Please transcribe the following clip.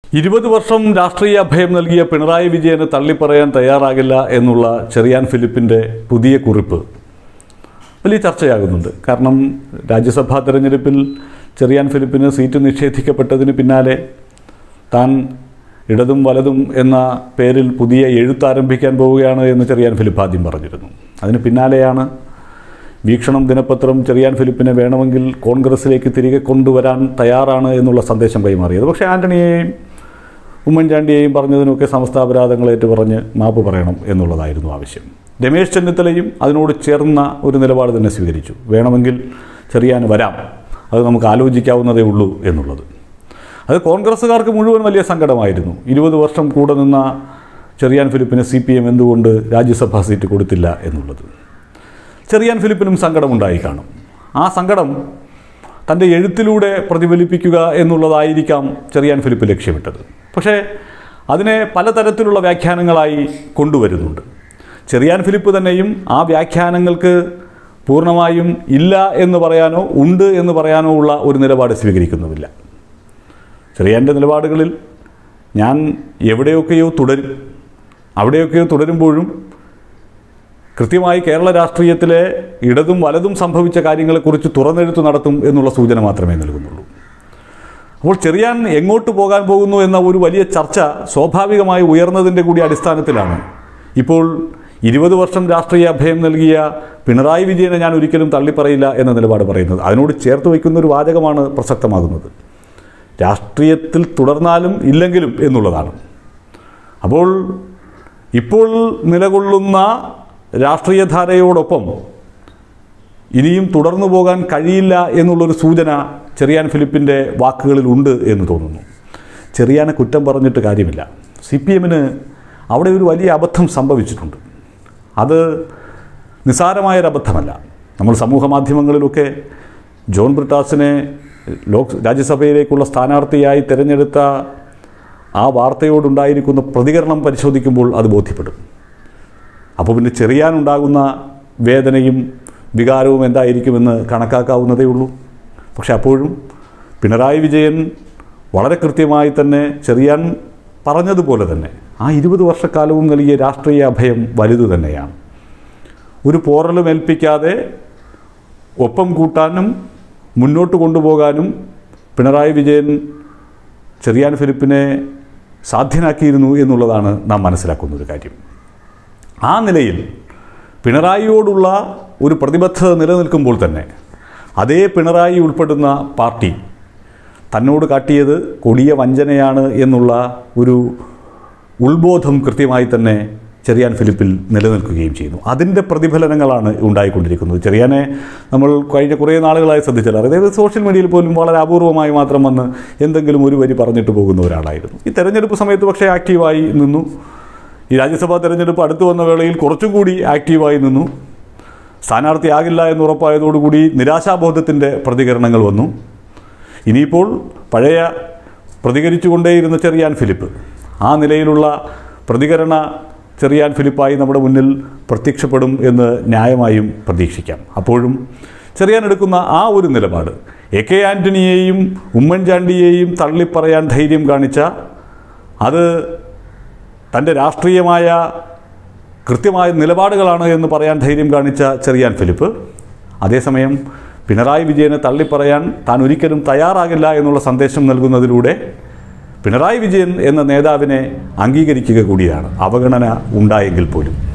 ഇരുപത് വർഷം രാഷ്ട്രീയ അഭയം നൽകിയ പിണറായി വിജയന് തള്ളിപ്പറയാൻ തയ്യാറാകില്ല എന്നുള്ള ചെറിയാൻ ഫിലിപ്പിൻ്റെ പുതിയ കുറിപ്പ് വലിയ ചർച്ചയാകുന്നുണ്ട് കാരണം രാജ്യസഭാ തെരഞ്ഞെടുപ്പിൽ ചെറിയാൻ ഫിലിപ്പിന് സീറ്റ് നിഷേധിക്കപ്പെട്ടതിന് പിന്നാലെ താൻ ഇടതും വലതും എന്ന പേരിൽ പുതിയ എഴുത്താരംഭിക്കാൻ പോവുകയാണ് എന്ന് ചെറിയാൻ ഫിലിപ്പ് ആദ്യം പറഞ്ഞിരുന്നു അതിന് പിന്നാലെയാണ് വീക്ഷണം ദിനപത്രം ചെറിയാൻ ഫിലിപ്പിനെ വേണമെങ്കിൽ കോൺഗ്രസിലേക്ക് തിരികെ കൊണ്ടുവരാൻ തയ്യാറാണ് എന്നുള്ള സന്ദേശം കൈമാറിയത് പക്ഷേ ആന്റണിയെയും ഉമ്മൻചാണ്ടിയെയും പറഞ്ഞതിനൊക്കെ സമസ്താപരാധങ്ങൾ ഏറ്റുപറഞ്ഞ് മാപ്പ് പറയണം എന്നുള്ളതായിരുന്നു ആവശ്യം രമേശ് ചെന്നിത്തലയും അതിനോട് ചേർന്ന ഒരു നിലപാട് തന്നെ സ്വീകരിച്ചു വേണമെങ്കിൽ ചെറിയാൻ വരാം അത് നമുക്ക് ആലോചിക്കാവുന്നതേ ഉള്ളൂ എന്നുള്ളത് അത് കോൺഗ്രസ്സുകാർക്ക് മുഴുവൻ വലിയ സങ്കടമായിരുന്നു ഇരുപത് വർഷം കൂടെ നിന്ന ചെറിയാൻ ഫിലിപ്പിന് സി പി എം എന്തുകൊണ്ട് രാജ്യസഭാ സീറ്റ് കൊടുത്തില്ല എന്നുള്ളത് ചെറിയാൻ ഫിലിപ്പിനും സങ്കടമുണ്ടായി കാണും ആ സങ്കടം തൻ്റെ എഴുത്തിലൂടെ പ്രതിഫലിപ്പിക്കുക എന്നുള്ളതായിരിക്കാം ചെറിയാൻ ഫിലിപ്പ് ലക്ഷ്യമിട്ടത് പക്ഷേ അതിനെ പലതരത്തിലുള്ള വ്യാഖ്യാനങ്ങളായി കൊണ്ടുവരുന്നുണ്ട് ചെറിയാൻ ഫിലിപ്പ് തന്നെയും ആ വ്യാഖ്യാനങ്ങൾക്ക് പൂർണ്ണമായും ഇല്ല എന്ന് പറയാനോ ഉണ്ട് എന്ന് പറയാനോ ഉള്ള ഒരു നിലപാട് സ്വീകരിക്കുന്നുമില്ല ചെറിയാൻ്റെ നിലപാടുകളിൽ ഞാൻ എവിടെയൊക്കെയോ തുടരും അവിടെയൊക്കെയോ തുടരുമ്പോഴും കൃത്യമായി കേരള രാഷ്ട്രീയത്തിലെ ഇടതും വലതും സംഭവിച്ച കാര്യങ്ങളെക്കുറിച്ച് തുറന്നെഴുത്ത് നടത്തും എന്നുള്ള സൂചന മാത്രമേ നൽകുന്നുള്ളൂ അപ്പോൾ ചെറിയാൻ എങ്ങോട്ട് പോകാൻ പോകുന്നു എന്ന ഒരു വലിയ ചർച്ച സ്വാഭാവികമായി ഉയർന്നതിൻ്റെ കൂടി അടിസ്ഥാനത്തിലാണ് ഇപ്പോൾ ഇരുപത് വർഷം രാഷ്ട്രീയ അഭയം നൽകിയ പിണറായി വിജയനെ ഞാൻ ഒരിക്കലും തള്ളിപ്പറയില്ല എന്ന നിലപാട് പറയുന്നത് അതിനോട് ചേർത്ത് വയ്ക്കുന്ന ഒരു വാചകമാണ് പ്രസക്തമാകുന്നത് രാഷ്ട്രീയത്തിൽ തുടർന്നാലും ഇല്ലെങ്കിലും എന്നുള്ളതാണ് അപ്പോൾ ഇപ്പോൾ നിലകൊള്ളുന്ന രാഷ്ട്രീയധാരയോടൊപ്പം ഇനിയും തുടർന്നു പോകാൻ കഴിയില്ല എന്നുള്ളൊരു സൂചന ചെറിയാൻ ഫിലിപ്പിൻ്റെ വാക്കുകളിൽ ഉണ്ട് എന്ന് തോന്നുന്നു ചെറിയാനെ കുറ്റം പറഞ്ഞിട്ട് കാര്യമില്ല സി പി എമ്മിന് അവിടെ ഒരു വലിയ അബദ്ധം സംഭവിച്ചിട്ടുണ്ട് അത് നിസ്സാരമായൊരു അബദ്ധമല്ല നമ്മൾ സമൂഹ മാധ്യമങ്ങളിലൊക്കെ ജോൺ ബ്രിട്ടാസിനെ ലോക് രാജ്യസഭയിലേക്കുള്ള സ്ഥാനാർത്ഥിയായി തിരഞ്ഞെടുത്ത ആ വാർത്തയോടുണ്ടായിരിക്കുന്ന പ്രതികരണം പരിശോധിക്കുമ്പോൾ അത് ബോധ്യപ്പെടും അപ്പോൾ പിന്നെ ചെറിയാനുണ്ടാകുന്ന വേദനയും വികാരവും എന്തായിരിക്കുമെന്ന് കണക്കാക്കാവുന്നതേ ഉള്ളൂ പക്ഷെ അപ്പോഴും പിണറായി വിജയൻ വളരെ കൃത്യമായി തന്നെ ചെറിയാൻ പറഞ്ഞതുപോലെ തന്നെ ആ ഇരുപത് വർഷക്കാലവും നൽകിയ രാഷ്ട്രീയ അഭയം വലുതു തന്നെയാണ് ഒരു പോറലും ഏൽപ്പിക്കാതെ ഒപ്പം കൂട്ടാനും മുന്നോട്ട് കൊണ്ടുപോകാനും പിണറായി വിജയൻ ചെറിയാൻ ഫിലിപ്പിനെ സാധ്യനാക്കിയിരുന്നു എന്നുള്ളതാണ് നാം മനസ്സിലാക്കുന്ന ഒരു കാര്യം ആ നിലയിൽ പിണറായിയോടുള്ള ഒരു പ്രതിബദ്ധത നിലനിൽക്കുമ്പോൾ തന്നെ അതേ പിണറായി ഉൾപ്പെടുന്ന പാർട്ടി തന്നോട് കാട്ടിയത് കൊടിയ വഞ്ചനയാണ് എന്നുള്ള ഒരു ഉത്ബോധം കൃത്യമായി തന്നെ ചെറിയാൻ ഫിലിപ്പിൽ നിലനിൽക്കുകയും ചെയ്യുന്നു അതിൻ്റെ പ്രതിഫലനങ്ങളാണ് ഉണ്ടായിക്കൊണ്ടിരിക്കുന്നത് ചെറിയാനെ നമ്മൾ കഴിഞ്ഞ കുറേ നാളുകളായി ശ്രദ്ധിച്ചാൽ അതായത് സോഷ്യൽ മീഡിയയിൽ പോലും വളരെ അപൂർവമായി മാത്രം വന്ന് എന്തെങ്കിലും ഒരു വരി പറഞ്ഞിട്ട് പോകുന്ന ഒരാളായിരുന്നു ഈ തെരഞ്ഞെടുപ്പ് സമയത്ത് പക്ഷേ ആക്റ്റീവായി നിന്നു ഈ രാജ്യസഭാ തെരഞ്ഞെടുപ്പ് അടുത്തു വന്ന വേളയിൽ കുറച്ചും കൂടി ആക്റ്റീവായി നിന്നു സ്ഥാനാർത്ഥിയാകില്ല എന്ന് ഉറപ്പായതോടുകൂടി നിരാശാബോധത്തിൻ്റെ പ്രതികരണങ്ങൾ വന്നു ഇനിയിപ്പോൾ പഴയ പ്രതികരിച്ചുകൊണ്ടേയിരുന്ന ചെറിയാൻ ഫിലിപ്പ് ആ നിലയിലുള്ള പ്രതികരണ ചെറിയാൻ ഫിലിപ്പായി നമ്മുടെ മുന്നിൽ പ്രത്യക്ഷപ്പെടും എന്ന് ന്യായമായും പ്രതീക്ഷിക്കാം അപ്പോഴും ചെറിയാൻ എടുക്കുന്ന ആ ഒരു നിലപാട് എ കെ ആൻ്റണിയെയും ഉമ്മൻചാണ്ടിയെയും തള്ളിപ്പറയാൻ ധൈര്യം കാണിച്ച അത് തൻ്റെ രാഷ്ട്രീയമായ കൃത്യമായ നിലപാടുകളാണ് എന്ന് പറയാൻ ധൈര്യം കാണിച്ച ചെറിയാൻ ഫിലിപ്പ് അതേസമയം പിണറായി വിജയനെ തള്ളിപ്പറയാൻ താൻ ഒരിക്കലും തയ്യാറാകില്ല എന്നുള്ള സന്ദേശം നൽകുന്നതിലൂടെ പിണറായി വിജയൻ എന്ന നേതാവിനെ അംഗീകരിക്കുക കൂടിയാണ് അവഗണന ഉണ്ടായെങ്കിൽ പോലും